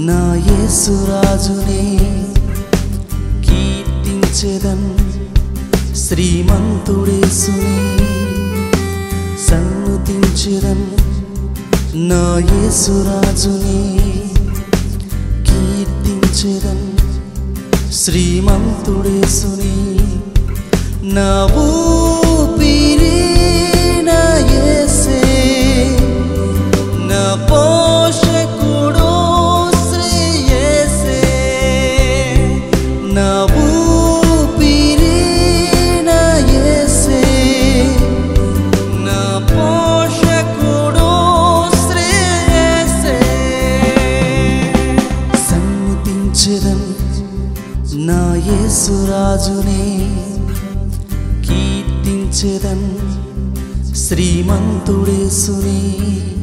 నా యేసురాజునే కీర్తించెదన్ శ్రీమంతుడేసుని సన్నుతించెదన్ నా యేసురాజుని కీర్తించెదన్ శ్రీమంతుడేసుని నా ఊపిరి నా యేసే నా పోషకుడు శ్రీ యేసే నా ఊపిరి నా యేసే నా పోషకుడు శ్రీ యేసే సన్ముతించెదన్ నా యేసురాజునే కీర్తించెదన్ శ్రీమంతుడేసుని